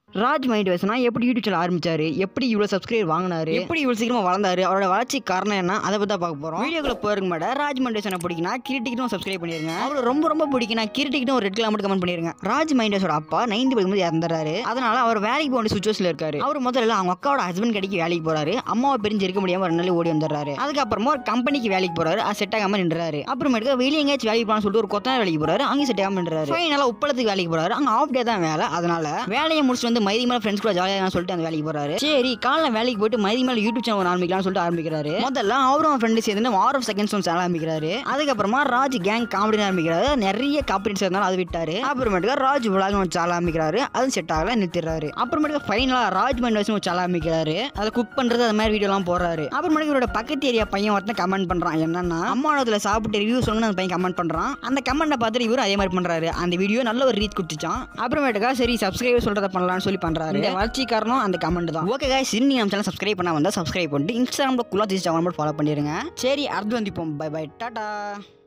Raj mind பேசினா எப்படி YouTube channel ஆரம்பிச்சாரு எப்படி இவ்வளோ சப்ஸ்கிரைபர் வாங்கினாரு எப்படி இவ்வளோ சீக்கிரமா வளர்ந்தாரு அவரோட வளர்ச்சி காரணம் என்ன அதை பற்றி தான் பார்க்க போகிறோம் வீடியோக்குள்ள போயிருக்க மாட்டேன் ராஜ் மைண்ட் பேசனை பிடிக்குன்னா கிரிட்டிக்கிட்டும் சப்ஸ்கிரைப் பண்ணிருங்க அவரை ரொம்ப ரொம்ப பிடிக்குன்னா கிரிட்டிக்கிட்டும் ஒரு ரெட் கலர் மட்டும் கமெண்ட் பண்ணிருங்க ராஜ் மைண்டஸோட அப்பா நைன்டி படிக்கும்போது இறந்துறாரு அதனால அவர் வேலைக்கு போக வேண்டிய சுச்சுவேஷனில் இருக்காரு அவர் முதல்ல அவங்க அக்காவோட ஹஸ்பண்ட் கடைக்கு வேலைக்கு போறாரு அம்மாவை பிரிஞ்சு இருக்க முடியாம ஒரு நாள் ஓடி வந்துடுறாரு அதுக்கப்புறமா ஒரு கம்பெனிக்கு வேலைக்கு போறாரு அது செட் ஆகாம நின்றாரு அப்புறமேட்டுக்கு வெளியே எங்கேயாச்சும் வேலைக்கு போகலாம்னு சொல்லிட்டு ஒரு கொத்தனார் வேலைக்கு போறாரு அங்கே செட் ஆகாம நின்றாரு ஃபைனலாக உப்பளத்துக்கு வேலைக்கு போறாரு அங்கே ஆஃப் டே தான் வேலை அதனால வேலையை முடிச்சுட்டு வந்து மைதி மேலே ஃப்ரெண்ட்ஸ் கூட ஜாலியாக சொல்லிட்டு அந்த வேலைக்கு போறாரு சரி காலைல வேலைக்கு போயிட்டு மைதி மேலே யூடியூப் சேனல் ஆரம்பிக்கலாம்னு சொல்லிட்டு ஆரம்பிக்கிறாரு முதல்ல அவரும் ஃப்ரெண்டு சேர்ந்து வார் ஆஃப் செகண்ட்ஸ் ஒன்று சேனல் ஆரம்பிக்கிறாரு அதுக்கப்புறமா ராஜ் கேங் காமெடி ஆரம்பிக்கிறாரு நிறைய காப்பீட்ஸ் இருந்தாலும் அது விட்டாரு அப்புறமேட்டுக்கு ராஜ் விளாக் ஒரு சேனல் ஆரம்பிக்கிறாரு அது செட் ஆகல நிறுத்திடுறாரு அப்புறமேட்டுக்கு ஃபைனலாக ராஜ் மைண்ட் வச்சு ஒரு சேனல் ஆரம்பிக்கிறாரு அதை குக் பண்றது அது மாதிரி வீடியோலாம் போறாரு அப்புறமேட்டுக்கு இவரோட பக்கத்து ஏரியா பையன் ஒருத்தன் கமெண்ட் பண்றான் என்னன்னா அம்மாவளத்தில் சாப்பிட்டு ரிவ்யூ சொல்லுங்க அந்த பையன் கமெண்ட் பண்றான் அந்த கமெண்ட்டை பார்த்துட்டு இவரும் அதே மாதிரி பண்றாரு அந்த வீடியோ நல்ல ஒரு ரீச் கொடுத்துச்சான் அப்புறமேட்டுக்கா சரி சப்ஸ்கிரைப் சொல்றத பண்ணலாம்னு சொல்லி பண்றாரு இந்த வளர்ச்சி காரணம் அந்த கமெண்ட் தான் ஓகே guys இன்னி நம்ம சேனல் சப்ஸ்கிரைப் பண்ண வந்தா சப்ஸ்கிரைப் பண்ணிட்டு இன்ஸ்டாகிராமில் குலா திஸ் ஃபாலோ பண்ணிருங்க சரி அடுத்து வந்துப்போம் பை பை டாடா